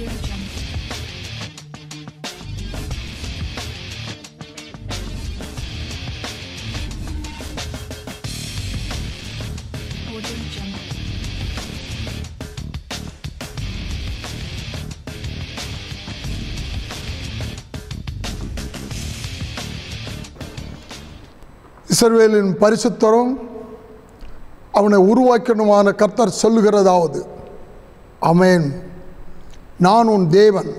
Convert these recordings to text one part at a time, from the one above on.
Audio Jungle. Audio Jungle. இஸ்ரவேலின் பரிசுத்தரும் அவனை உருவாக்கணுமான கர்த்தர் சொல்லுகிறதாவது அமேன் நான் உன் தேவன்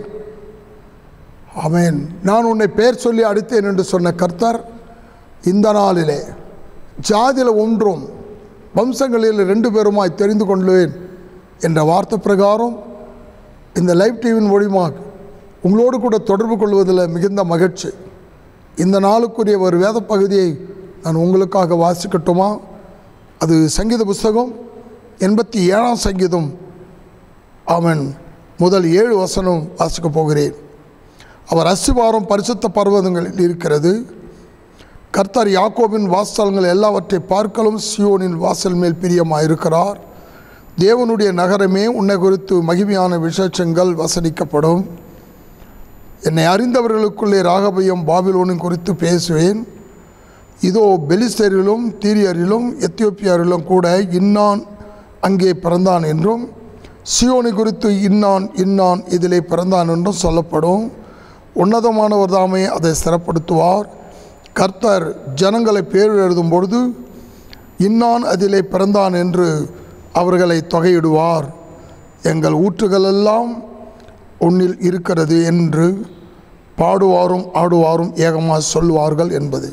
அமேன் நான் உன்னை பேர் சொல்லி அடித்தேன் என்று சொன்ன கர்த்தர் இந்த நாளிலே ஜாதியில் ஒன்றும் வம்சங்களில் ரெண்டு பேருமாய் தெரிந்து கொள்வேன் என்ற வார்த்தை பிரகாரம் இந்த லைவ் டிவியின் மூலியமாக உங்களோடு கூட தொடர்பு கொள்வதில் மிகுந்த மகிழ்ச்சி இந்த நாளுக்குரிய ஒரு வேத பகுதியை நான் உங்களுக்காக வாசிக்கட்டுமா அது சங்கீத புஸ்தகம் எண்பத்தி ஏழாம் சங்கீதம் அவன் முதல் ஏழு வசனம் வாசிக்கப் போகிறேன் அவர் அசிவாரம் பரிசுத்த பர்வதங்களில் இருக்கிறது கர்த்தர் யாக்கோபின் வாசல்கள் எல்லாவற்றை பார்க்கலும் சியோனின் வாசல் மேல் பிரியமாக இருக்கிறார் தேவனுடைய நகரமே உன்னை குறித்து மகிமையான விசேஷங்கள் வசனிக்கப்படும் என்னை அறிந்தவர்களுக்குள்ளே ராகபயம் பாபிலோனின் குறித்து பேசுவேன் இதோ பெலிஸ்தரிலும் தீரியரிலும் எத்தியோப்பியரிலும் கூட இன்னான் அங்கே பிறந்தான் என்றும் சியோனி குறித்து இன்னான் இன்னான் இதிலே பிறந்தான் என்றும் சொல்லப்படும் உன்னதமானவர் தாமே அதை சிறப்படுத்துவார் கர்த்தர் ஜனங்களை பேர் எழுதும் பொழுது இன்னான் அதிலே பிறந்தான் என்று அவர்களை தொகையிடுவார் எங்கள் ஊற்றுகளெல்லாம் உன்னில் இருக்கிறது என்று பாடுவாரும் ஆடுவாரும் ஏகமாக சொல்லுவார்கள் என்பது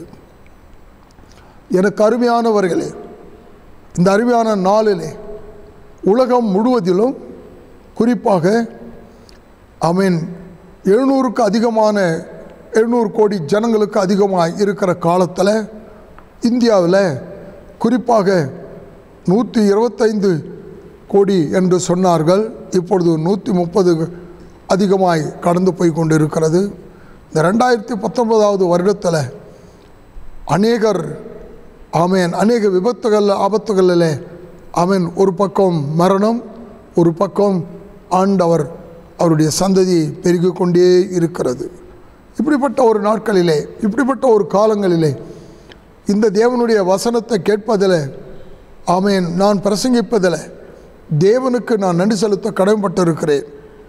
எனக்கு அருமையானவர்களே இந்த அருமையான நாளிலே உலகம் முழுவதிலும் குறிப்பாக அமீன் எழுநூறுக்கு அதிகமான எழுநூறு கோடி ஜனங்களுக்கு அதிகமாக இருக்கிற காலத்தில் இந்தியாவில் குறிப்பாக நூற்றி இருபத்தைந்து கோடி என்று சொன்னார்கள் இப்பொழுது நூற்றி முப்பது அதிகமாய் கடந்து போய் கொண்டிருக்கிறது இந்த ரெண்டாயிரத்தி பத்தொன்பதாவது வருடத்தில் அநேகர் ஆமேன் அநேக விபத்துகள் ஆபத்துகளில் ஆமேன் ஒரு பக்கம் மரணம் ஒரு பக்கம் ஆண்டவர் அவருடைய சந்ததி பெருகிக் கொண்டே இருக்கிறது இப்படிப்பட்ட ஒரு நாட்களிலே இப்படிப்பட்ட ஒரு காலங்களிலே இந்த தேவனுடைய வசனத்தை கேட்பதில் ஆமேன் நான் பிரசங்கிப்பதில் தேவனுக்கு நான் நன்றி செலுத்த கடமைப்பட்டிருக்கிறேன்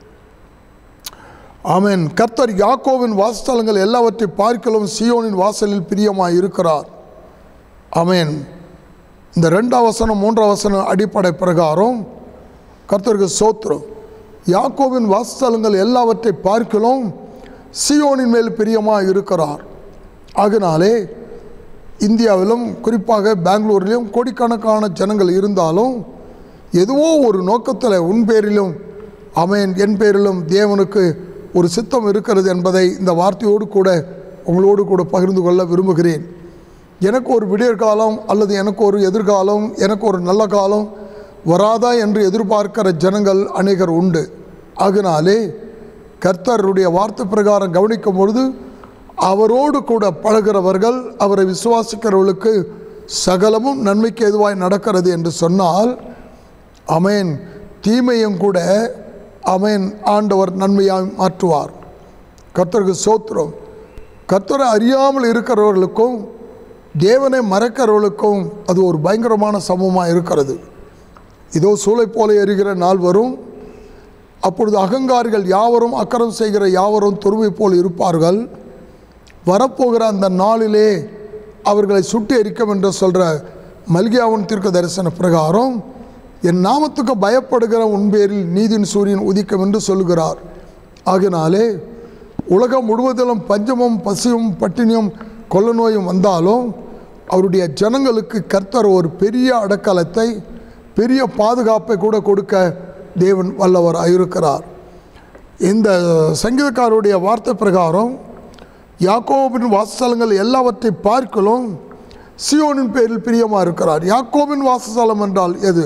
ஆமேன் கர்த்தர் யாக்கோவின் வாசஸ்தலங்கள் எல்லாவற்றை பார்க்கலும் சியோனின் வாசலில் பிரியமாய் இருக்கிறார் ஆமேன் இந்த ரெண்டாம் வசனம் மூன்றாம் வசனம் அடிப்படை பிரகாரம் கர்த்தருக்கு சோத்திரம் யாக்கோவின் வாசஸ்தலங்கள் எல்லாவற்றை பார்க்கலும் சியோனின் மேல் பிரியமாக இருக்கிறார் ஆகினாலே இந்தியாவிலும் குறிப்பாக பெங்களூரிலும் கோடிக்கணக்கான ஜனங்கள் இருந்தாலும் எதுவோ ஒரு நோக்கத்தில் உன் பேரிலும் அமேன் என் பேரிலும் தேவனுக்கு ஒரு சித்தம் இருக்கிறது என்பதை இந்த வார்த்தையோடு கூட உங்களோடு கூட பகிர்ந்து கொள்ள விரும்புகிறேன் எனக்கு ஒரு விடியற்காலம் அல்லது எனக்கு ஒரு எதிர்காலம் எனக்கு ஒரு நல்ல காலம் வராதா என்று எதிர்பார்க்கிற ஜனங்கள் அநேகர் உண்டு ஆகினாலே கர்த்தருடைய வார்த்தை பிரகாரம் கவனிக்கும் பொழுது அவரோடு கூட பழகிறவர்கள் அவரை விசுவாசிக்கிறவர்களுக்கு சகலமும் நன்மைக்கு எதுவாய் நடக்கிறது என்று சொன்னால் அமேன் தீமையும் கூட அமேன் ஆண்டவர் நன்மையாக மாற்றுவார் கர்த்தருக்கு சோத்திரம் கர்த்தரை அறியாமல் இருக்கிறவர்களுக்கும் தேவனை மறக்கிறவர்களுக்கும் அது ஒரு பயங்கரமான சமமாக இருக்கிறது இதோ சூளை போல எரிகிற நாள் வரும் அப்பொழுது அகங்காரிகள் யாவரும் அக்கறம் செய்கிற யாவரும் துருவை போல் இருப்பார்கள் வரப்போகிற அந்த நாளிலே அவர்களை சுட்டி எரிக்கும் என்று சொல்கிற மல்கியாவன் தீர்க்க தரிசன பிரகாரம் என் நாமத்துக்கு பயப்படுகிற உன் பேரில் நீதியின் சூரியன் உதிக்கும் என்று சொல்கிறார் ஆகினாலே உலகம் முழுவதிலும் பஞ்சமும் பசியும் பட்டினியும் கொள்ள நோயும் வந்தாலும் அவருடைய ஜனங்களுக்கு கர்த்தர் ஒரு பெரிய அடக்கலத்தை பெரிய பாதுகாப்பை கூட கொடுக்க தேவன் வல்லவர் இருக்கிறார் இந்த சங்கீதக்காரருடைய வார்த்தை பிரகாரம் யாக்கோபின் வாசஸ்தலங்கள் எல்லாவற்றை பார்க்கலும் சியோனின் பேரில் பிரியமாக இருக்கிறார் யாக்கோபின் வாசஸ்தலம் என்றால் எது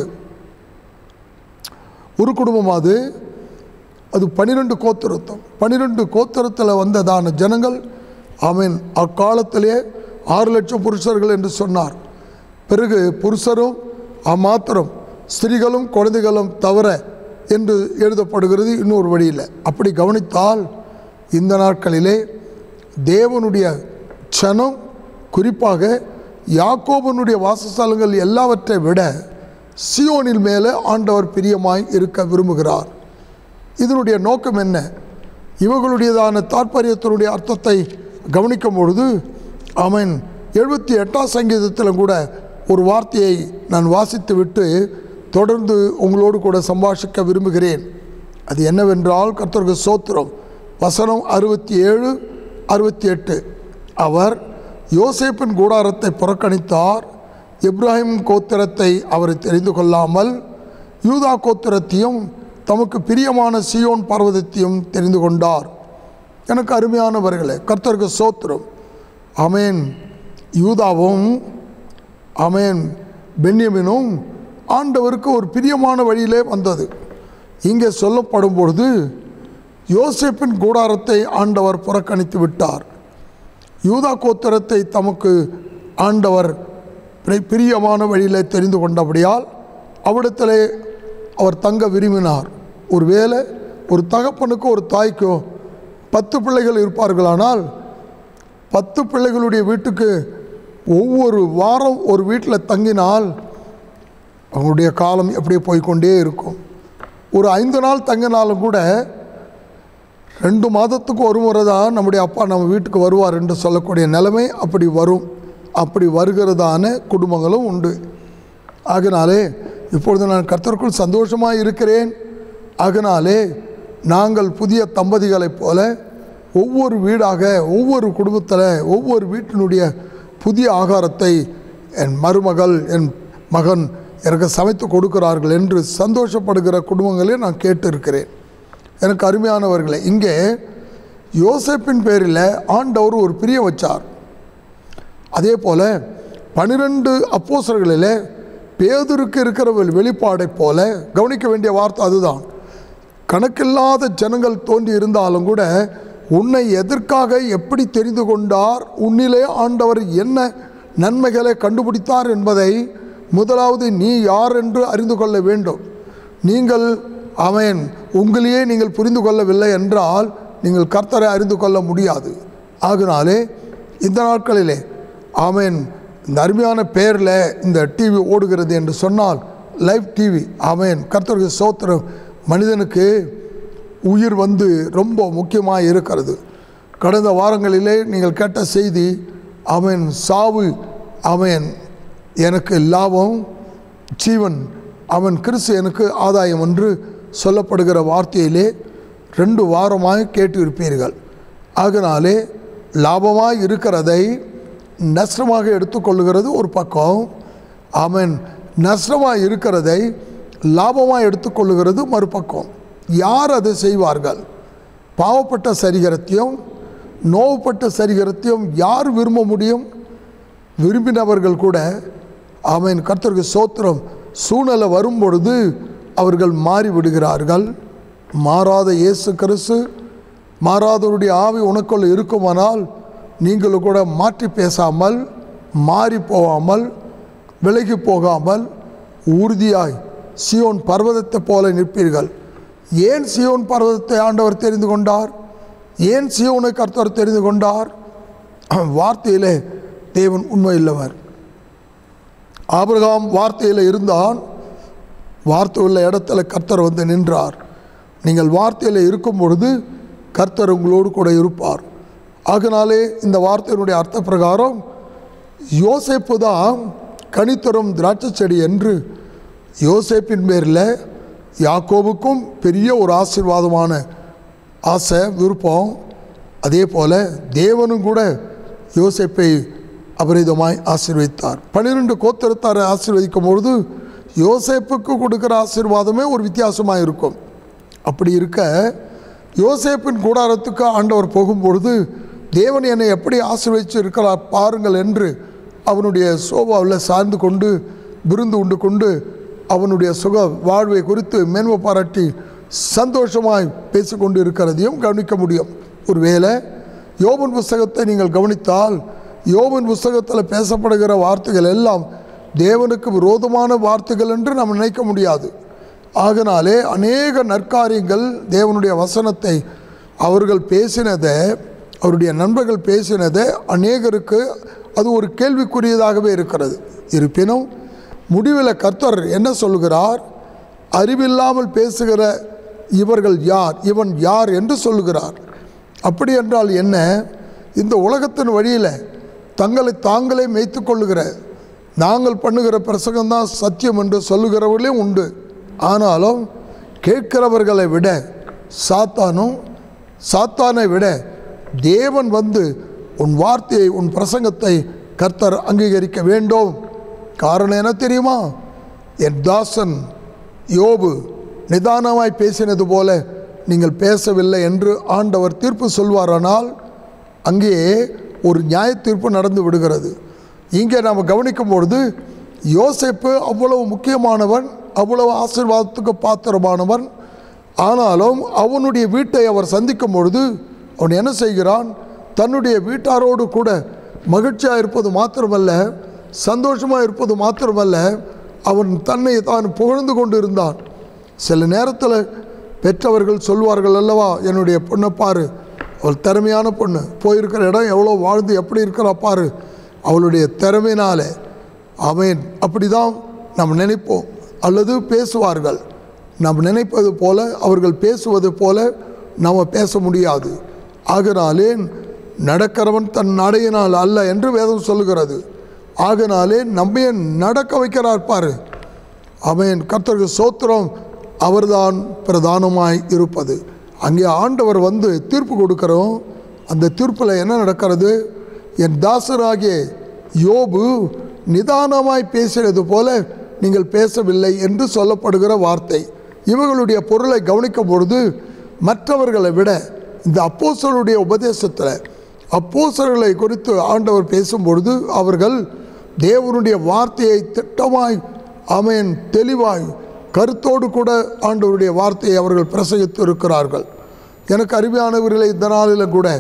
ஒரு குடும்பம் அது அது பனிரெண்டு கோத்திரத்தம் பனிரெண்டு கோத்திரத்தில் வந்ததான ஜனங்கள் ஆமீன் அக்காலத்திலே ஆறு லட்சம் புருஷர்கள் என்று சொன்னார் பிறகு புருஷரும் அம்மாத்திரம் ஸ்திரீகளும் குழந்தைகளும் தவிர என்று எழுதப்படுகிறது இன்னொரு வழியில் அப்படி கவனித்தால் இந்த நாட்களிலே தேவனுடைய சனம் குறிப்பாக யாக்கோபனுடைய வாசஸ்தலங்கள் எல்லாவற்றை விட சியோனில் மேலே ஆண்டவர் பிரியமாய் இருக்க விரும்புகிறார் இதனுடைய நோக்கம் என்ன இவர்களுடையதான தாற்பயத்தினுடைய அர்த்தத்தை கவனிக்கும் பொழுது அவன் எழுபத்தி எட்டாம் சங்கீதத்தில் கூட ஒரு வார்த்தையை நான் வாசித்து விட்டு தொடர்ந்து உங்களோடு கூட சம்பாஷிக்க விரும்புகிறேன் அது என்னவென்றால் கர்த்தருக்கு சோத்திரம் வசனம் அறுபத்தி ஏழு அறுபத்தி எட்டு அவர் யோசேப்பின் கூடாரத்தை புறக்கணித்தார் இப்ராஹிம் கோத்திரத்தை அவர் தெரிந்து கொள்ளாமல் யூதா கோத்திரத்தையும் தமக்கு பிரியமான சியோன் பர்வதத்தையும் தெரிந்து கொண்டார் எனக்கு அருமையானவர்களே கர்த்தருக்கு சோத்திரம் அமேன் யூதாவும் அமேன் பென்யமினும் ஆண்டவருக்கு ஒரு பிரியமான வழியிலே வந்தது இங்கே சொல்லப்படும் பொழுது யோசேப்பின் கூடாரத்தை ஆண்டவர் புறக்கணித்து விட்டார் யூதா கோத்திரத்தை தமக்கு ஆண்டவர் பிரி- பிரியமான வழியிலே தெரிந்து கொண்டபடியால் அவ்விடத்திலே அவர் தங்க விரும்பினார் ஒருவேளை ஒரு தகப்பனுக்கோ ஒரு தாய்க்கோ பத்து பிள்ளைகள் இருப்பார்களானால் பத்து பிள்ளைகளுடைய வீட்டுக்கு ஒவ்வொரு வாரம் ஒரு வீட்டில் தங்கினால் அவங்களுடைய காலம் எப்படியே போய்க்கொண்டே இருக்கும் ஒரு ஐந்து நாள் தங்கினாலும் கூட ரெண்டு மாதத்துக்கு ஒரு முறை தான் நம்முடைய அப்பா நம்ம வீட்டுக்கு வருவார் என்று சொல்லக்கூடிய நிலைமை அப்படி வரும் அப்படி வருகிறதான குடும்பங்களும் உண்டு ஆகினாலே இப்பொழுது நான் கர்த்தருக்குள் சந்தோஷமாக இருக்கிறேன் ஆகினாலே நாங்கள் புதிய தம்பதிகளைப் போல ஒவ்வொரு வீடாக ஒவ்வொரு குடும்பத்தில் ஒவ்வொரு வீட்டினுடைய புதிய ஆகாரத்தை என் மருமகள் என் மகன் எனக்கு சமைத்து கொடுக்கிறார்கள் என்று சந்தோஷப்படுகிற குடும்பங்களே நான் கேட்டு இருக்கிறேன் எனக்கு அருமையானவர்களே இங்கே யோசேப்பின் பேரில் ஆண்டவர் ஒரு பிரிய வச்சார் அதே போல் பனிரெண்டு அப்போசர்களிலே பேதுருக்கு இருக்கிற ஒரு வெளிப்பாடைப் போல கவனிக்க வேண்டிய வார்த்தை அதுதான் கணக்கில்லாத ஜனங்கள் தோன்றி இருந்தாலும் கூட உன்னை எதற்காக எப்படி தெரிந்து கொண்டார் உன்னிலே ஆண்டவர் என்ன நன்மைகளை கண்டுபிடித்தார் என்பதை முதலாவது நீ யார் என்று அறிந்து கொள்ள வேண்டும் நீங்கள் அவன் உங்களையே நீங்கள் புரிந்து கொள்ளவில்லை என்றால் நீங்கள் கர்த்தரை அறிந்து கொள்ள முடியாது ஆகினாலே இந்த நாட்களிலே ஆமென் இந்த அருமையான பேரில் இந்த டிவி ஓடுகிறது என்று சொன்னால் லைவ் டிவி ஆமென் கர்த்தருக்கு சோத்திரம் மனிதனுக்கு உயிர் வந்து ரொம்ப முக்கியமாக இருக்கிறது கடந்த வாரங்களிலே நீங்கள் கேட்ட செய்தி அவன் சாவு அவன் எனக்கு லாபம் ஜீவன் அவன் கிறிஸ்து எனக்கு ஆதாயம் என்று சொல்லப்படுகிற வார்த்தையிலே ரெண்டு வாரமாக கேட்டு இருப்பீர்கள் ஆகினாலே லாபமாக இருக்கிறதை நஷ்டமாக எடுத்துக்கொள்ளுகிறது ஒரு பக்கம் அவன் நஷ்டமாக இருக்கிறதை லாபமாக எடுத்துக்கொள்ளுகிறது மறுபக்கம் யார் அதை செய்வார்கள் பாவப்பட்ட சரிகரத்தையும் நோவுப்பட்ட சரிகரத்தையும் யார் விரும்ப முடியும் விரும்பினவர்கள் கூட அவன் கர்த்தருக்கு சோத்திரம் சூழ்நிலை வரும் பொழுது அவர்கள் மாறி விடுகிறார்கள் மாறாத இயேசு கிறிஸ்து மாறாதவருடைய ஆவி உனக்குள்ள இருக்குமானால் நீங்களும் கூட மாற்றி பேசாமல் மாறி போகாமல் விலகி போகாமல் உறுதியாய் சியோன் பர்வதத்தைப் போல நிற்பீர்கள் ஏன் சியோன் பர்வதத்தை ஆண்டவர் தெரிந்து கொண்டார் ஏன் சியோனை கர்த்தர் தெரிந்து கொண்டார் வார்த்தையிலே தேவன் உண்மை இல்லவர் ஆபிரகாம் வார்த்தையில் இருந்தான் வார்த்தை உள்ள இடத்துல கர்த்தர் வந்து நின்றார் நீங்கள் வார்த்தையில் இருக்கும் பொழுது கர்த்தர் உங்களோடு கூட இருப்பார் ஆகினாலே இந்த வார்த்தையினுடைய அர்த்த பிரகாரம் யோசேப்பு தான் கனித்தரும் திராட்சை செடி என்று யோசேப்பின் பேரில் யாக்கோபுக்கும் பெரிய ஒரு ஆசீர்வாதமான ஆசை விருப்பம் அதே போல் தேவனும் கூட யோசேப்பை அபரிதமாய் ஆசீர்வதித்தார் பன்னிரெண்டு கோத்திரத்தாரை ஆசீர்வதிக்கும் பொழுது யோசேப்புக்கு கொடுக்குற ஆசீர்வாதமே ஒரு வித்தியாசமாக இருக்கும் அப்படி இருக்க யோசேப்பின் கூடாரத்துக்கு ஆண்டவர் போகும்பொழுது தேவன் என்னை எப்படி ஆசீர்வதித்து இருக்கிறார் பாருங்கள் என்று அவனுடைய சோபாவில் சார்ந்து கொண்டு விருந்து உண்டு கொண்டு அவனுடைய சுக வாழ்வை குறித்து மேன்மை பாராட்டி சந்தோஷமாய் பேசிக்கொண்டு இருக்கிறதையும் கவனிக்க முடியும் ஒருவேளை யோபன் புஸ்தகத்தை நீங்கள் கவனித்தால் யோபன் புஸ்தகத்தில் பேசப்படுகிற வார்த்தைகள் எல்லாம் தேவனுக்கு விரோதமான வார்த்தைகள் என்று நாம் நினைக்க முடியாது ஆகினாலே அநேக நற்காரியங்கள் தேவனுடைய வசனத்தை அவர்கள் பேசினதை அவருடைய நண்பர்கள் பேசினதை அநேகருக்கு அது ஒரு கேள்விக்குரியதாகவே இருக்கிறது இருப்பினும் முடிவில் கர்த்தர் என்ன சொல்கிறார் அறிவில்லாமல் பேசுகிற இவர்கள் யார் இவன் யார் என்று சொல்லுகிறார் அப்படி என்றால் என்ன இந்த உலகத்தின் வழியில் தங்களை தாங்களே மேய்த்து கொள்ளுகிற நாங்கள் பண்ணுகிற பிரசங்கம்தான் சத்தியம் என்று சொல்லுகிறவர்களே உண்டு ஆனாலும் கேட்கிறவர்களை விட சாத்தானும் சாத்தானை விட தேவன் வந்து உன் வார்த்தையை உன் பிரசங்கத்தை கர்த்தர் அங்கீகரிக்க வேண்டும் காரணம் என்ன தெரியுமா என் தாசன் யோபு நிதானமாய் பேசினது போல நீங்கள் பேசவில்லை என்று ஆண்டவர் தீர்ப்பு சொல்வாரானால் அங்கே ஒரு நியாய தீர்ப்பு நடந்து விடுகிறது இங்கே நாம் கவனிக்கும் பொழுது யோசேப்பு அவ்வளவு முக்கியமானவன் அவ்வளவு ஆசீர்வாதத்துக்கு பாத்திரமானவன் ஆனாலும் அவனுடைய வீட்டை அவர் சந்திக்கும் பொழுது அவன் என்ன செய்கிறான் தன்னுடைய வீட்டாரோடு கூட மகிழ்ச்சியாக இருப்பது மாத்திரமல்ல சந்தோஷமாக இருப்பது மாத்திரமல்ல அவன் தன்னை தான் புகழ்ந்து கொண்டு இருந்தான் சில நேரத்தில் பெற்றவர்கள் சொல்வார்கள் அல்லவா என்னுடைய பொண்ணை பாரு அவள் திறமையான பொண்ணு போயிருக்கிற இடம் எவ்வளோ வாழ்ந்து எப்படி இருக்கிறா பாரு அவளுடைய திறமையினாலே அவன் அப்படி தான் நாம் நினைப்போம் அல்லது பேசுவார்கள் நாம் நினைப்பது போல அவர்கள் பேசுவது போல நாம் பேச முடியாது ஆகினாலே நடக்கிறவன் தன் நடையினால் அல்ல என்று வேதம் சொல்லுகிறது ஆகினாலே நம்மைய நடக்க வைக்கிறார் பாரு அவன் கர்த்தருக்கு சோத்திரம் அவர்தான் பிரதானமாய் இருப்பது அங்கே ஆண்டவர் வந்து தீர்ப்பு கொடுக்கிறோம் அந்த தீர்ப்பில் என்ன நடக்கிறது என் தாசராகிய யோபு நிதானமாய் பேசினது போல நீங்கள் பேசவில்லை என்று சொல்லப்படுகிற வார்த்தை இவர்களுடைய பொருளை கவனிக்கும் பொழுது மற்றவர்களை விட இந்த அப்போஸ்தலருடைய உபதேசத்தில் அப்போஸ்தலர்களை குறித்து ஆண்டவர் பேசும்பொழுது அவர்கள் தேவனுடைய வார்த்தையை திட்டமாய் அமேன் தெளிவாய் கருத்தோடு கூட ஆண்டவருடைய வார்த்தையை அவர்கள் பிரசங்கித்து இருக்கிறார்கள் எனக்கு அருமையானவர்களை இந்த நாளில் கூட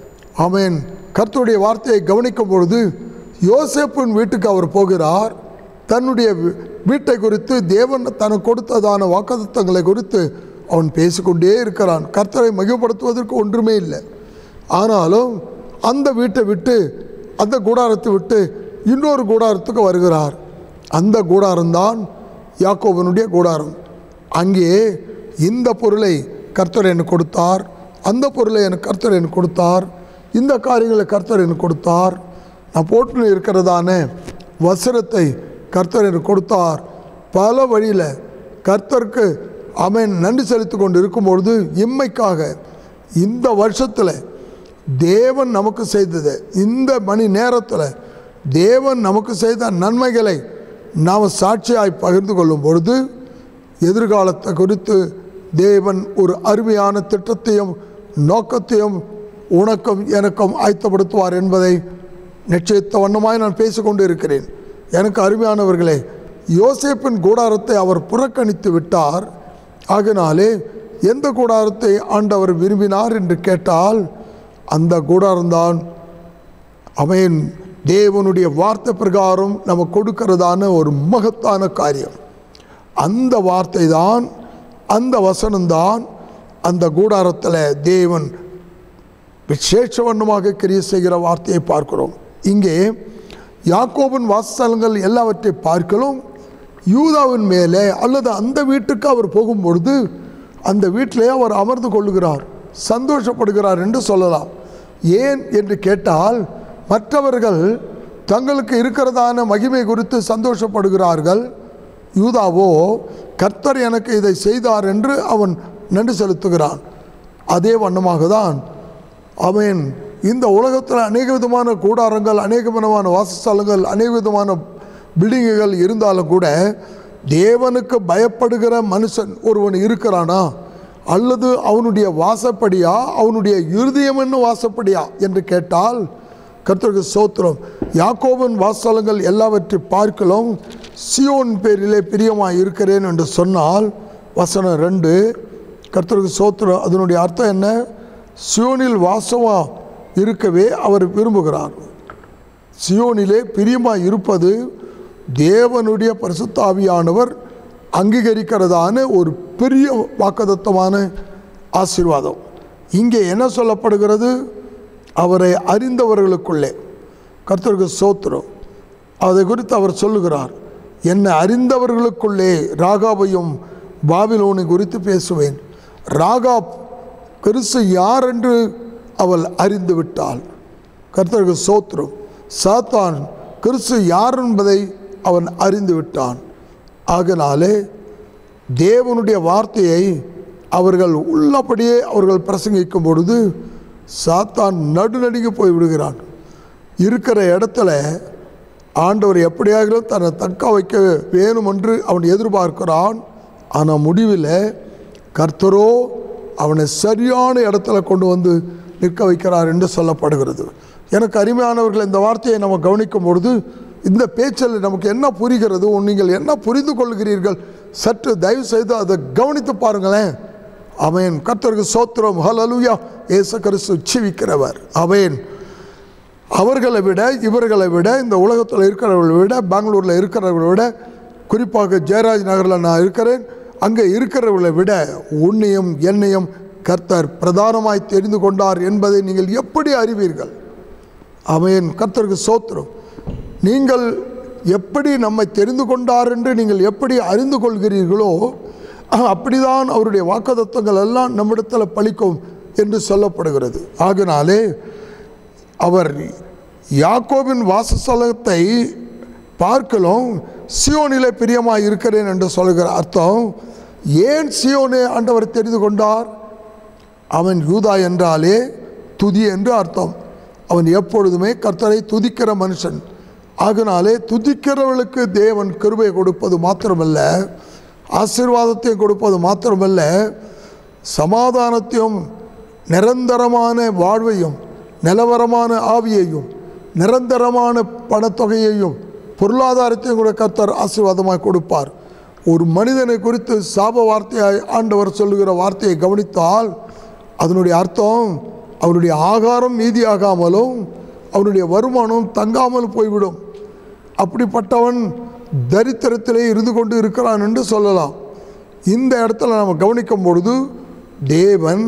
ஆமேன் கர்த்தருடைய வார்த்தையை கவனிக்கும் பொழுது யோசேப்பின் வீட்டுக்கு அவர் போகிறார் தன்னுடைய வீ- வீட்டை குறித்து தேவன் தனக்கு கொடுத்ததான வாக்குத்தத்தங்களை குறித்து அவன் பேசிக்கொண்டே இருக்கிறான் கர்த்தரை மகிழ்படுத்துவதற்கு ஒன்றுமே இல்லை ஆனாலும் அந்த வீட்டை விட்டு அந்த கூடாரத்தை விட்டு இன்னொரு கூடாரத்துக்கு வருகிறார் அந்த கூடாரம்தான் யாக்கோபனுடைய கூடாரம் அங்கே இந்த பொருளை கர்த்தர் எனக்கு கொடுத்தார் அந்த பொருளை எனக்கு கர்த்தர் எனக்கு கொடுத்தார் இந்த காரியங்களை கர்த்தர் எனக்கு கொடுத்தார் நான் போட்டு இருக்கிறதான வசனத்தை கர்த்தர் எனக்கு கொடுத்தார் பல வழியில் கர்த்தருக்கு அவன் நன்றி செலுத்தி கொண்டு இருக்கும்பொழுது இம்மைக்காக இந்த வருஷத்தில் தேவன் நமக்கு செய்தது இந்த மணி நேரத்தில் தேவன் நமக்கு செய்த நன்மைகளை நாம் சாட்சியாய் பகிர்ந்து கொள்ளும் பொழுது எதிர்காலத்தை குறித்து தேவன் ஒரு அருமையான திட்டத்தையும் நோக்கத்தையும் உனக்கும் எனக்கும் ஆயத்தப்படுத்துவார் என்பதை நிச்சயித்த வண்ணமாய் நான் பேசிக்கொண்டு இருக்கிறேன் எனக்கு அருமையானவர்களே யோசேப்பின் கூடாரத்தை அவர் புறக்கணித்து விட்டார் ஆகினாலே எந்த கூடாரத்தை ஆண்டவர் விரும்பினார் என்று கேட்டால் அந்த கூடாரம்தான் அவன் தேவனுடைய வார்த்தை பிரகாரம் நம்ம கொடுக்கிறதான ஒரு மகத்தான காரியம் அந்த வார்த்தை தான் அந்த வசனம்தான் அந்த கூடாரத்தில் தேவன் விசேஷவண்ணமாக கிரியை செய்கிற வார்த்தையை பார்க்கிறோம் இங்கே யாக்கோபின் வாசஸ்தலங்கள் எல்லாவற்றை பார்க்கலும் யூதாவின் மேலே அல்லது அந்த வீட்டுக்கு அவர் போகும்பொழுது அந்த வீட்டிலே அவர் அமர்ந்து கொள்ளுகிறார் சந்தோஷப்படுகிறார் என்று சொல்லலாம் ஏன் என்று கேட்டால் மற்றவர்கள் தங்களுக்கு இருக்கிறதான மகிமை குறித்து சந்தோஷப்படுகிறார்கள் யூதாவோ கர்த்தர் எனக்கு இதை செய்தார் என்று அவன் நன்றி செலுத்துகிறான் அதே வண்ணமாக தான் அவன் இந்த உலகத்தில் அநேக விதமான கூடாரங்கள் அநேக விதமான வாசஸ்தலங்கள் அநேக விதமான பில்டிங்குகள் இருந்தாலும் கூட தேவனுக்கு பயப்படுகிற மனுஷன் ஒருவன் இருக்கிறானா அல்லது அவனுடைய வாசப்படியா அவனுடைய இருதயம் என்ன வாசப்படியா என்று கேட்டால் கர்த்தருக்கு சோத்திரம் யாக்கோபின் வாசலங்கள் எல்லாவற்றை பார்க்கலாம் சியோன் பேரிலே பிரியமாக இருக்கிறேன் என்று சொன்னால் வசனம் ரெண்டு கர்த்தருக்கு சோத்திரம் அதனுடைய அர்த்தம் என்ன சியோனில் வாசமா இருக்கவே அவர் விரும்புகிறார் சியோனிலே பிரியமாக இருப்பது தேவனுடைய பரிசுத்தாவியானவர் அங்கீகரிக்கிறதான ஒரு பெரிய வாக்குதத்தமான ஆசீர்வாதம் இங்கே என்ன சொல்லப்படுகிறது அவரை அறிந்தவர்களுக்குள்ளே கர்த்தருக்கு சோத்திரம் அதை குறித்து அவர் சொல்லுகிறார் என்னை அறிந்தவர்களுக்குள்ளே ராகாவையும் பாபிலோனை குறித்து பேசுவேன் ராகாப் கிறிஸ்து யார் என்று அவள் அறிந்து விட்டாள் கர்த்தருக்கு சோத்திரம் சாத்தான் கிறிஸ்து யார் என்பதை அவன் அறிந்து விட்டான் ஆகினாலே தேவனுடைய வார்த்தையை அவர்கள் உள்ளபடியே அவர்கள் பிரசங்கிக்கும் பொழுது சாத்தான் நடுநடுங்கி போய் விடுகிறான் இருக்கிற இடத்துல ஆண்டவர் எப்படியாகிலும் தன்னை தக்க வைக்க வேணும் என்று அவன் எதிர்பார்க்கிறான் ஆனால் முடிவில் கர்த்தரோ அவனை சரியான இடத்துல கொண்டு வந்து நிற்க வைக்கிறார் என்று சொல்லப்படுகிறது எனக்கு அருமையானவர்கள் இந்த வார்த்தையை நம்ம கவனிக்கும் பொழுது இந்த பேச்சில் நமக்கு என்ன புரிகிறது நீங்கள் என்ன புரிந்து கொள்கிறீர்கள் சற்று தயவு செய்து அதை கவனித்து பாருங்களேன் அவன் கர்த்தருக்கு சோத்திரம் ஹலலுயா ஏசு கிறிஸ்து ஜீவிக்கிறவர் அவன் அவர்களை விட இவர்களை விட இந்த உலகத்தில் இருக்கிறவர்களை விட பெங்களூரில் இருக்கிறவர்களை விட குறிப்பாக ஜெயராஜ் நகரில் நான் இருக்கிறேன் அங்கே இருக்கிறவர்களை விட உன்னையும் என்னையும் கர்த்தர் பிரதானமாய் தெரிந்து கொண்டார் என்பதை நீங்கள் எப்படி அறிவீர்கள் அவன் கர்த்தருக்கு சோத்திரம் நீங்கள் எப்படி நம்மை தெரிந்து கொண்டார் என்று நீங்கள் எப்படி அறிந்து கொள்கிறீர்களோ அப்படிதான் அவருடைய வாக்குத்தத்தங்கள் எல்லாம் நம்மிடத்தில் பலிக்கும் என்று சொல்லப்படுகிறது ஆகினாலே அவர் யாக்கோபின் வாசஸ்தலத்தை பார்க்கலும் சியோனிலே பிரியமாய் இருக்கிறேன் என்று சொல்கிற அர்த்தம் ஏன் சியோனே ஆண்டவர் தெரிந்து கொண்டார் அவன் யூதா என்றாலே துதி என்று அர்த்தம் அவன் எப்பொழுதுமே கர்த்தரை துதிக்கிற மனுஷன் ஆகினாலே துதிக்கிறவர்களுக்கு தேவன் கிருபை கொடுப்பது மாத்திரமல்ல ஆசீர்வாதத்தையும் கொடுப்பது மாத்திரமல்ல சமாதானத்தையும் நிரந்தரமான வாழ்வையும் நிலவரமான ஆவியையும் நிரந்தரமான பணத்தொகையையும் பொருளாதாரத்தையும் கூட கர்த்தர் ஆசீர்வாதமாக கொடுப்பார் ஒரு மனிதனை குறித்து சாப வார்த்தையாய் ஆண்டவர் சொல்லுகிற வார்த்தையை கவனித்தால் அதனுடைய அர்த்தம் அவனுடைய ஆகாரம் மீதியாகாமலும் அவனுடைய வருமானம் தங்காமல் போய்விடும் அப்படிப்பட்டவன் தரித்திரத்திலே இருந்து கொண்டு இருக்கிறான் என்று சொல்லலாம் இந்த இடத்துல நம்ம கவனிக்கும் பொழுது தேவன்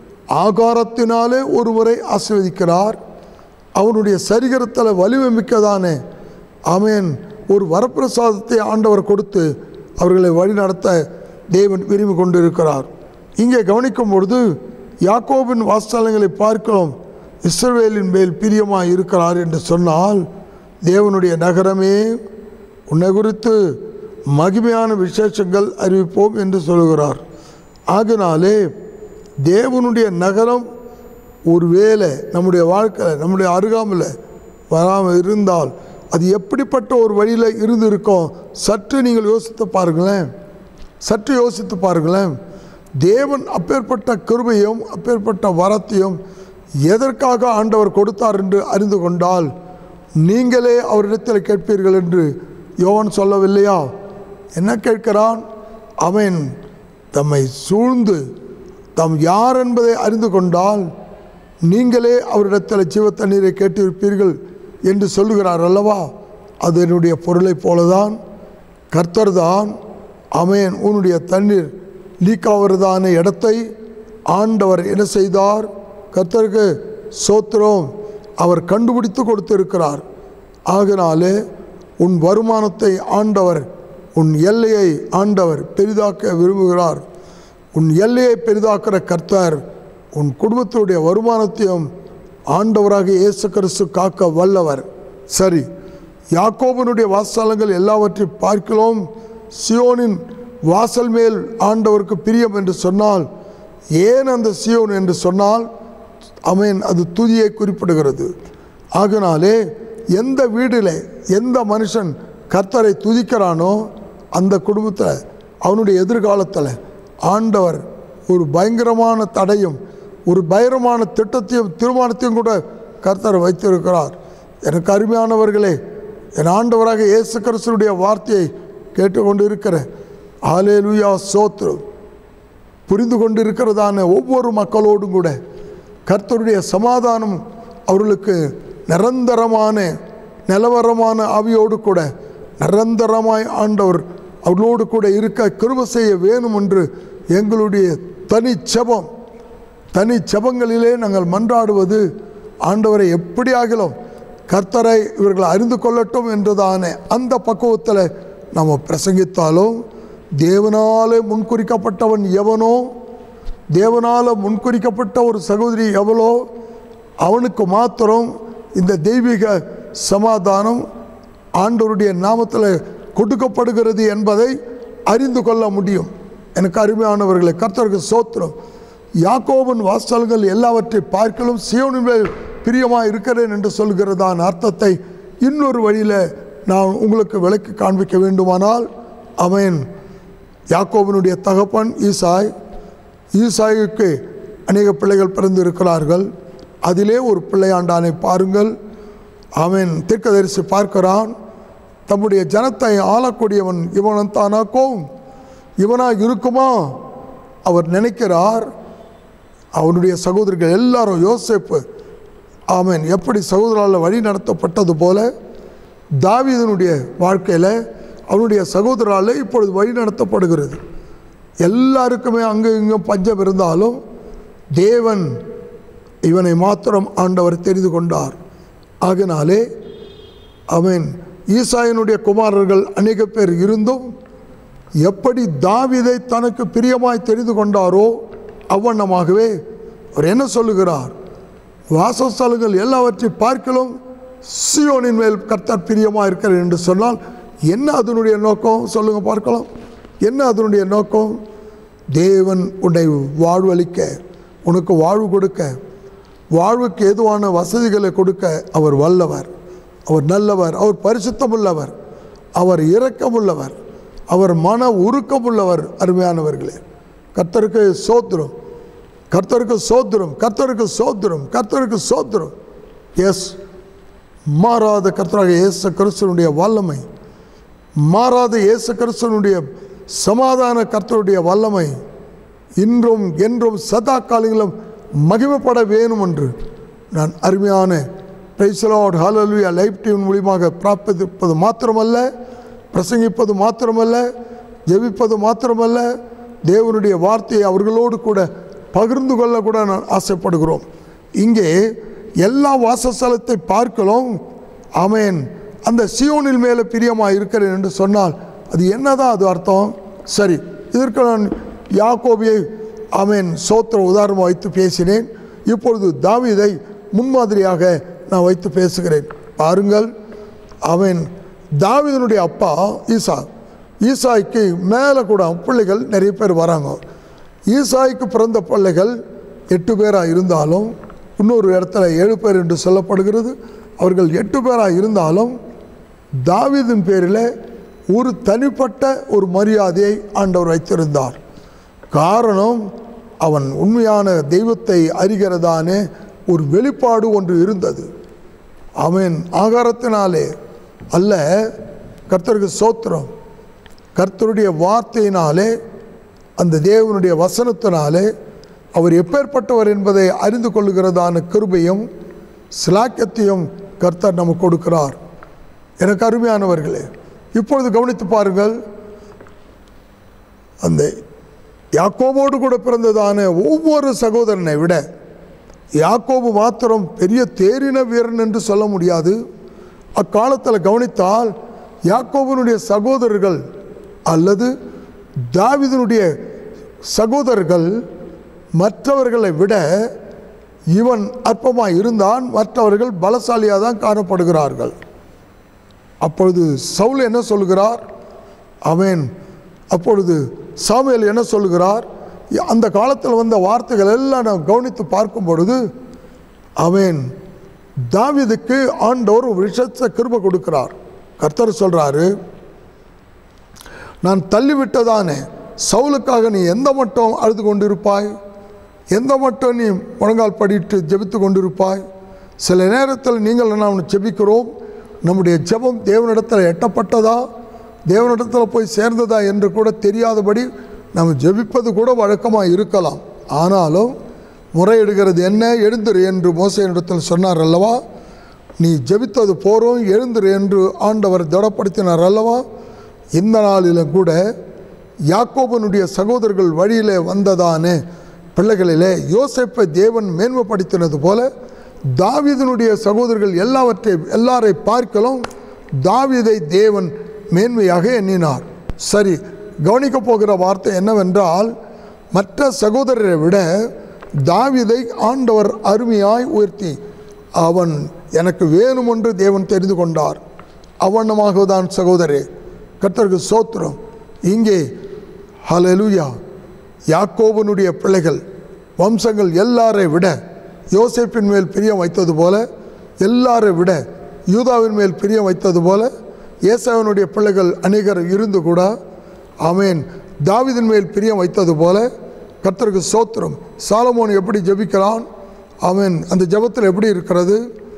ஆகாரத்தினாலே ஒருவரை ஆசீர்வதிக்கிறார் அவனுடைய சரீரத்தில் வலிமை மிக்கதானே ஆமேன் ஒரு வரப்பிரசாதத்தை ஆண்டவர் கொடுத்து அவர்களை வழிநடத்த தேவன் விரும்பி கொண்டு இருக்கிறார் இங்கே கவனிக்கும் பொழுது யாக்கோபின் வாஸ்தலங்களை பார்க்கிறோம் இஸ்ரவேலின் மேல் பிரியமாக இருக்கிறார் என்று சொன்னால் தேவனுடைய நகரமே உன்னை குறித்து மகிமையான விசேஷங்கள் அறிவிப்போம் என்று சொல்கிறார் ஆகினாலே தேவனுடைய நகரம் ஒருவேளை நம்முடைய வாழ்க்கையில் நம்முடைய அருகாமையில் வராமல் இருந்தால் அது எப்படிப்பட்ட ஒரு வழியில் இருந்து இருக்கோம் சற்று நீங்கள் யோசித்து பாருங்களேன் சற்று யோசித்து பாருங்களேன் தேவன் அப்பேற்பட்ட கிருபையும் அப்பேற்பட்ட வரத்தையும் எதற்காக ஆண்டவர் கொடுத்தார் என்று அறிந்து கொண்டால் நீங்களே அவரிடத்தில் கேட்பீர்கள் என்று யோவன் சொல்லவில்லையா என்ன கேட்கிறான் அவன் தம்மை சூழ்ந்து தம் யார் என்பதை அறிந்து கொண்டால் நீங்களே அவரிடத்தில் ஜீவ தண்ணீரை கேட்டிருப்பீர்கள் என்று சொல்லுகிறார் அல்லவா அது என்னுடைய பொருளைப் போலதான் கர்த்தர்தான் அமேன் உன்னுடைய தண்ணீர் லீக் ஆகிறதான இடத்தை ஆண்டவர் என்ன செய்தார் கர்த்தருக்கு சோத்திரம் அவர் கண்டுபிடித்து கொடுத்திருக்கிறார் ஆகினாலே உன் வருமானத்தை ஆண்டவர் உன் எல்லையை ஆண்டவர் பெரிதாக்க விரும்புகிறார் உன் எல்லையை பெரிதாக்குற கர்த்தர் உன் குடும்பத்தினுடைய வருமானத்தையும் ஆண்டவராக இயேசு கிறிஸ்து காக்க வல்லவர் சரி யாக்கோபனுடைய வாசலங்கள் எல்லாவற்றையும் பார்க்கிறோம் சியோனின் வாசல் மேல் ஆண்டவருக்கு பிரியம் என்று சொன்னால் ஏன் அந்த சியோன் என்று சொன்னால் அவன் அது துதியை குறிப்பிடுகிறது ஆகினாலே எந்த வீடில் எந்த மனுஷன் கர்த்தரை துதிக்கிறானோ அந்த குடும்பத்தில் அவனுடைய எதிர்காலத்தில் ஆண்டவர் ஒரு பயங்கரமான தடையும் ஒரு பயங்கரமான திட்டத்தையும் தீர்மானத்தையும் கூட கர்த்தர் வைத்திருக்கிறார் எனக்கு அருமையானவர்களே என் ஆண்டவராக இயேசு கிறிஸ்துடைய வார்த்தையை கேட்டுக்கொண்டு இருக்கிற ஆலேலுயா சோத்ரு புரிந்து கொண்டிருக்கிறதான ஒவ்வொரு மக்களோடும் கூட கர்த்தருடைய சமாதானம் அவர்களுக்கு நிரந்தரமான நிலவரமான ஆவியோடு கூட நிரந்தரமாய் ஆண்டவர் அவர்களோடு கூட இருக்க கிருப செய்ய வேணும் என்று எங்களுடைய தனி செபம் தனி செபங்களிலே நாங்கள் மன்றாடுவது ஆண்டவரை எப்படியாகிலும் கர்த்தரை இவர்கள் அறிந்து கொள்ளட்டும் என்றுதானே அந்த பக்குவத்தில் நம்ம பிரசங்கித்தாலும் தேவனாலே முன்குறிக்கப்பட்டவன் எவனோ தேவனால் முன்குறிக்கப்பட்ட ஒரு சகோதரி எவளோ அவனுக்கு மாத்திரம் இந்த தெய்வீக சமாதானம் ஆண்டவருடைய நாமத்தில் கொடுக்கப்படுகிறது என்பதை அறிந்து கொள்ள முடியும் எனக்கு அருமையானவர்களை கர்த்தருக்கு சோத்திரம் யாக்கோபின் வாசல்கள் எல்லாவற்றை பார்க்கலும் சியோனின் மேல் பிரியமாக இருக்கிறேன் என்று சொல்கிறதான அர்த்தத்தை இன்னொரு வழியில் நான் உங்களுக்கு விளக்கி காண்பிக்க வேண்டுமானால் அவன் யாக்கோபினுடைய தகப்பன் ஈசாய் ஈசாய்க்கு அநேக பிள்ளைகள் பிறந்து இருக்கிறார்கள் அதிலே ஒரு பிள்ளையாண்டானை பாருங்கள் அவன் தீர்க்கதரிசி பார்க்கிறான் தம்முடைய ஜனத்தை ஆளக்கூடியவன் இவன் தானாக்கும் இவனாக இருக்குமா அவர் நினைக்கிறார் அவனுடைய சகோதரர்கள் எல்லாரும் யோசேப்பு ஆமென் எப்படி சகோதரால் வழி நடத்தப்பட்டது போல தாவீதனுடைய வாழ்க்கையில் அவனுடைய சகோதரால் இப்பொழுது வழி நடத்தப்படுகிறது எல்லாருக்குமே அங்கே இங்கும் பஞ்சம் இருந்தாலும் தேவன் இவனை மாத்திரம் ஆண்டவர் தெரிந்து கொண்டார் ஆகினாலே அவன் ஈசாயனுடைய குமாரர்கள் அநேக பேர் இருந்தும் எப்படி தாவீதை தனக்கு பிரியமாய் தெரிந்து கொண்டாரோ அவ்வண்ணமாகவே அவர் என்ன சொல்லுகிறார் வாசஸ்தலங்கள் எல்லாவற்றை பார்க்கலும் சியோனின் மேல் கர்த்தர் பிரியமாக இருக்கிறார் என்று சொன்னால் என்ன அதனுடைய நோக்கம் சொல்லுங்க பார்க்கலாம் என்ன அதனுடைய நோக்கம் தேவன் உன்னை வாழ்வளிக்க உனக்கு வாழ்வு கொடுக்க வாழ்வுக்கு ஏதுவான வசதிகளை கொடுக்க அவர் வல்லவர் அவர் நல்லவர் அவர் பரிசுத்தமுள்ளவர் அவர் இரக்கமுள்ளவர் அவர் மன உருக்கமுள்ளவர் அருமையானவர்களே கர்த்தருக்கு சோத்திரம் கர்த்தருக்கு சோத்திரம் கர்த்தருக்கு சோத்திரம் கர்த்தருக்கு சோத்திரம் எஸ் மாறாத கர்த்தராக இயேசு கிறிஸ்துவனுடைய வல்லமை மாறாத இயேசு கிறிஸ்துவனுடைய சமாதான கர்த்தருடைய வல்லமை இன்றும் என்றும் சதா காலங்களும் மகிமைப்பட வேணும் என்று நான் அருமையான பிரைசலாட் ஹாலலுயா லைஃப் டியூன் மூலியமாக பிரார்த்திப்பது மாத்திரமல்ல பிரசங்கிப்பது மாத்திரமல்ல ஜெபிப்பது மாத்திரமல்ல தேவனுடைய வார்த்தையை அவர்களோடு கூட பகிர்ந்து கொள்ள கூட நான் ஆசைப்படுகிறோம் இங்கே எல்லா வாசஸ்தலத்தை பார்க்கலாம் ஆமென் அந்த சியோனில் மேலே பிரியமாக இருக்கிறேன் என்று சொன்னால் அது என்னதான் அது அர்த்தம் சரி இதற்கு நான் யாக்கோபியை ஆமென் சோத்திர உதாரணமாக வைத்து பேசினேன் இப்பொழுது தாவீதை முன்மாதிரியாக நான் வைத்து பேசுகிறேன் பாருங்கள் அவன் தாவீதனுடைய அப்பா ஈசா ஈசாய்க்கு மேலே கூட பிள்ளைகள் நிறைய பேர் வராங்க ஈசாய்க்கு பிறந்த பிள்ளைகள் எட்டு பேராக இருந்தாலும் இன்னொரு இடத்துல ஏழு பேர் என்று சொல்லப்படுகிறது அவர்கள் எட்டு பேராக இருந்தாலும் தாவீதின் பேரில் ஒரு தனிப்பட்ட ஒரு மரியாதையை ஆண்டவர் வைத்திருந்தார் காரணம் அவன் உண்மையான தெய்வத்தை அறிகிறதான ஒரு வெளிப்பாடு ஒன்று இருந்தது அவன் ஆகாரத்தினாலே அல்ல கர்த்தருக்கு சோத்திரம் கர்த்தருடைய வார்த்தையினாலே அந்த தேவனுடைய வசனத்தினாலே அவர் எப்பேற்பட்டவர் என்பதை அறிந்து கொள்ளுகிறதான கிருபையும் சிலாக்கியத்தையும் கர்த்தர் நமக்கு கொடுக்கிறார் எனக்கு அருமையானவர்களே இப்பொழுது கவனித்து பாருங்கள் அந்த யாக்கோபோடு கூட பிறந்ததான ஒவ்வொரு சகோதரனை விட யாக்கோபு மாத்திரம் பெரிய தேரின வீரன் என்று சொல்ல முடியாது அக்காலத்தில் கவனித்தால் யாக்கோபனுடைய சகோதரர்கள் அல்லது தாவிதனுடைய சகோதரர்கள் மற்றவர்களை விட இவன் அற்பமாக இருந்தான் மற்றவர்கள் பலசாலியாக தான் காணப்படுகிறார்கள் அப்பொழுது சவுல் என்ன சொல்கிறார் அவன் அப்பொழுது சாமுவேல் என்ன சொல்கிறார் அந்த காலத்தில் வந்த வார்த்தைகள் எல்லாம் நாம் கவனித்து பார்க்கும் பொழுது அவன் தாவீதுக்கு ஆண்டவர் ஒரு விஷத்தை கிருப கொடுக்கிறார் கர்த்தர் சொல்கிறாரு நான் தள்ளிவிட்டதானே சவுலுக்காக நீ எந்த மட்டும் அழுது கொண்டிருப்பாய் எந்த மட்டும் நீ முழங்கால் படிட்டு ஜெபித்து கொண்டிருப்பாய் சில நேரத்தில் நீங்கள் நாம் ஜெபிக்கிறோம் நம்முடைய ஜெபம் தேவனிடத்தில் எட்டப்பட்டதா தேவனிடத்தில் போய் சேர்ந்ததா என்று கூட தெரியாதபடி நம்ம ஜெபிப்பது கூட வழக்கமாக இருக்கலாம் ஆனாலும் முறையிடுகிறது என்ன எழுந்துரு என்று மோசையினிடத்தில் சொன்னார் அல்லவா நீ ஜெபித்தது போறோம் எழுந்துரு என்று ஆண்டவர் திடப்படுத்தினார் அல்லவா இந்த நாளிலும் கூட யாக்கோபனுடைய சகோதரர்கள் வழியிலே வந்ததான பிள்ளைகளிலே யோசேப்பை தேவன் மேன்மைப்படுத்தினது போல தாவீதனுடைய சகோதரர்கள் எல்லாவற்றை எல்லாரை பார்க்கலும் தாவீதை தேவன் மேன்மையாக எண்ணினார் சரி கவனிக்க போகிற வார்த்தை என்னவென்றால் மற்ற சகோதரரை விட தாவீதை ஆண்டவர் அருமையாய் உயர்த்தி அவன் எனக்கு வேணும் என்று தேவன் தெரிந்து கொண்டார் அவண்ணமாக தான் சகோதரே கர்த்தருக்கு சோத்திரம் இங்கே ஹalleluya யாக்கோபனுடைய பிள்ளைகள் வம்சங்கள் எல்லாரை விட யோசேப்பின் மேல் பிரியம் வைத்தது போல எல்லாரை விட யூதாவின் மேல் பிரியம் வைத்தது போல ஏசாவினுடைய பிள்ளைகள் அநேகர் இருந்து கூட ஆமேன் தாவீதின் மேல் பிரியம் வைத்தது போல கர்த்தருக்கு சோத்திரம் சாலமோன் எப்படி ஜெபிக்கிறான் அவன் அந்த ஜெபத்தில் எப்படி இருக்கிறது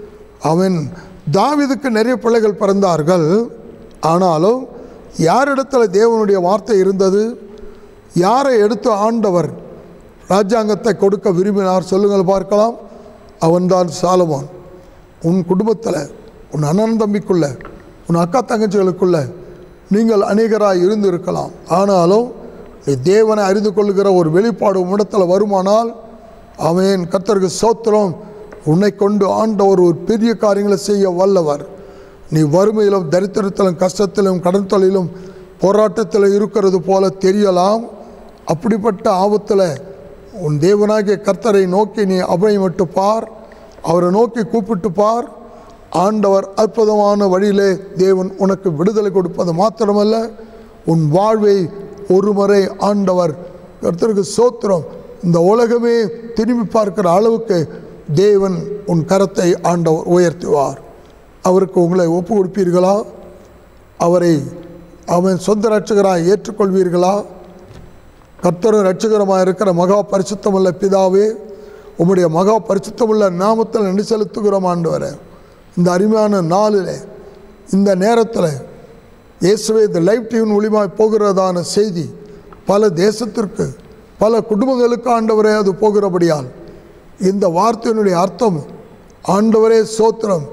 அவன் தாவீதுக்கு நிறைய பிள்ளைகள் பிறந்தார்கள் ஆனாலும் யாரிடத்தில் தேவனுடைய வார்த்தை இருந்தது யாரை எடுத்து ஆண்டவர் ராஜாங்கத்தை கொடுக்க விரும்பினார் சொல்லுங்கள் பார்க்கலாம் அவன்தான் சாலமோன் உன் குடும்பத்தில் உன் அண்ணன் தம்பிக்குள்ள உன் அக்கா தங்கச்சிகளுக்குள்ள நீங்கள் அநேகராய் இருந்து இருக்கலாம் ஆனாலும் நீ தேவனை அறிந்து கொள்ளுகிற ஒரு வெளிப்பாடு உன்னிடத்தில் வருமானால் அவன் கர்த்தருக்கு சோத்திரம் உன்னை கொண்டு ஆண்டவர் ஒரு பெரிய காரியங்களை செய்ய வல்லவர் நீ வறுமையிலும் தரித்திரத்திலும் கஷ்டத்திலும் கடன் தொழிலும் போராட்டத்தில் இருக்கிறது போல தெரியலாம் அப்படிப்பட்ட ஆபத்தில் உன் தேவனாகிய கர்த்தரை நோக்கி நீ அபயமிட்டு பார் அவரை நோக்கி கூப்பிட்டு பார் ஆண்டவர் அற்புதமான வழியிலே தேவன் உனக்கு விடுதலை கொடுப்பது மாத்திரமல்ல உன் வாழ்வை ஒருமுறை ஆண்டவர் கர்த்தருக்கு சோத்திரம் இந்த உலகமே திரும்பி பார்க்கிற அளவுக்கு தேவன் உன் கரத்தை ஆண்டவர் உயர்த்துவார் அவருக்கு உங்களை ஒப்பு கொடுப்பீர்களா அவரை அவன் சொந்த ரட்சகராய் ஏற்றுக்கொள்வீர்களா கர்த்தரும் ரட்சகரமாக இருக்கிற மகா பரிசுத்தமுள்ள பிதாவே உம்முடைய மகா பரிசுத்தமுள்ள நாமத்தில் நன்றி செலுத்துகிறோம் ஆண்டவரே இந்த அருமையான நாளில் இந்த நேரத்தில் இயேசுவே இந்த லைவ் டிவின் மூலியமாய் போகிறதான செய்தி பல தேசத்திற்கு பல குடும்பங்களுக்கு ஆண்டவரே அது போகிறபடியால் இந்த வார்த்தையினுடைய அர்த்தம் ஆண்டவரே சோத்திரம்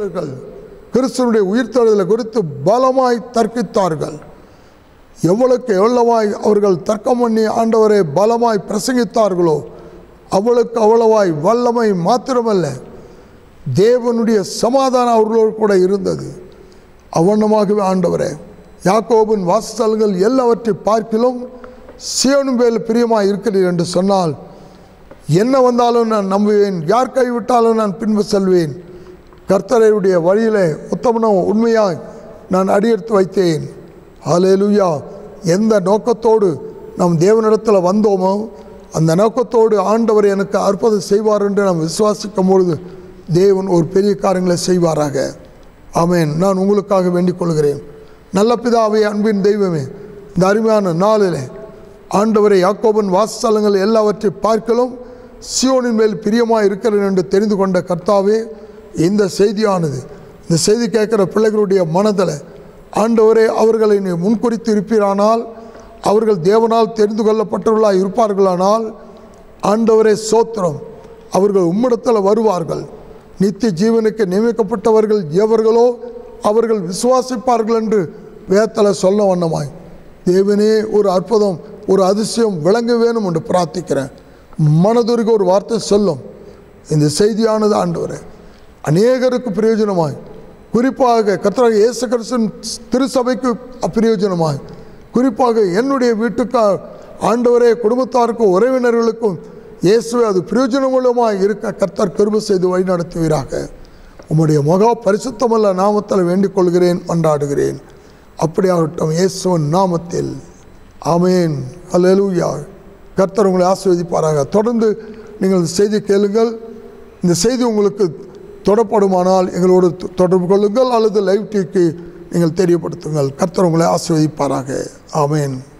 கிறிஸ்தனுடைய உயிர்த்தெழுதலை குறித்து பலமாய் தர்க்கித்தார்கள் எவ்வளவுக்கு எவ்வளவாய் அவர்கள் தர்க்கம் பண்ணி ஆண்டவரை பலமாய் பிரசங்கித்தார்களோ அவளுக்கு அவ்வளவாய் வல்லமை மாத்திரமல்ல தேவனுடைய சமாதானம் அவர்களோடு கூட இருந்தது அவண்ணமாகவே ஆண்டவரே யாக்கோபின் வாசல்கள் எல்லாவற்றை பார்க்கிலும் சியோனும் மேல் பிரியமாய் இருக்கிறீர் என்று சொன்னால் என்ன வந்தாலும் நான் நம்புவேன் யார் கைவிட்டாலும் நான் பின்பு செல்வேன் கர்த்தரையுடைய வழியிலே உத்தமனும் உண்மையாய் நான் அடியெடுத்து வைத்தேன் ஹalleluya எந்த நோக்கத்தோடு நாம் தேவனிடத்தில் வந்தோமோ அந்த நோக்கத்தோடு ஆண்டவர் எனக்கு அற்புதம் செய்வார் என்று நாம் விசுவாசிக்கும் பொழுது தேவன் ஒரு பெரிய காரியங்களை செய்வாராக ஆமென் நான் உங்களுக்காக வேண்டிக் கொள்கிறேன் நல்ல பிதாவே அன்பின் தெய்வமே இந்த அருமையான நாளிலே ஆண்டவரை யாக்கோபன் வாசஸ்தலங்கள் எல்லாவற்றை பார்க்கலும் சியோனின் மேல் பிரியமாக இருக்கிறேன் என்று தெரிந்து கொண்ட கர்த்தாவே இந்த செய்தியானது இந்த செய்தி கேட்குற பிள்ளைகளுடைய மனதில் ஆண்டவரே அவர்களை நீ முன்குறித்து இருப்பீரானால் அவர்கள் தேவனால் தெரிந்து கொள்ளப்பட்டவர்களாக இருப்பார்களானால் ஆண்டவரே சோத்திரம் அவர்கள் உம்மிடத்தில் வருவார்கள் நித்திய ஜீவனுக்கு நியமிக்கப்பட்டவர்கள் எவர்களோ அவர்கள் விசுவாசிப்பார்கள் என்று வேதத்தில் சொல்ல வண்ணமாய் தேவனே ஒரு அற்புதம் ஒரு அதிசயம் விளங்க வேணும் என்று பிரார்த்திக்கிறேன் மனதுருக ஒரு வார்த்தை சொல்லும் இந்த செய்தியானது ஆண்டவரே அநேகருக்கு பிரயோஜனமாய் குறிப்பாக கர்த்தராக இயேசு கிறிஸ்துவின் திருசபைக்கு பிரயோஜனமாய் குறிப்பாக என்னுடைய வீட்டுக்கு ஆண்டவரே குடும்பத்தாருக்கும் உறவினர்களுக்கும் இயேசுவே அது பிரயோஜனமுள்ளமாய் இருக்க கர்த்தர் கிருபை செய்து வழிநடத்துவீராக உம்முடைய மகா பரிசுத்தமல்ல நாமத்தில் வேண்டிக் கொள்கிறேன் மன்றாடுகிறேன் அப்படியாகட்டும் இயேசுவின் நாமத்தில் ஆமேன் அல்லேலூயா கர்த்தர் உங்களை ஆசீர்வதிப்பாராக தொடர்ந்து நீங்கள் இந்த செய்தி கேளுங்கள் இந்த செய்தி உங்களுக்கு தொடப்படுமானால் எங்களோடு தொ- தொடர்பு கொள்ளுங்கள் அல்லது லைவ் டிவிக்கு நீங்கள் தெரியப்படுத்துங்கள் கர்த்தர் உங்களை ஆசீர்வதிப்பாராக ஆமேன்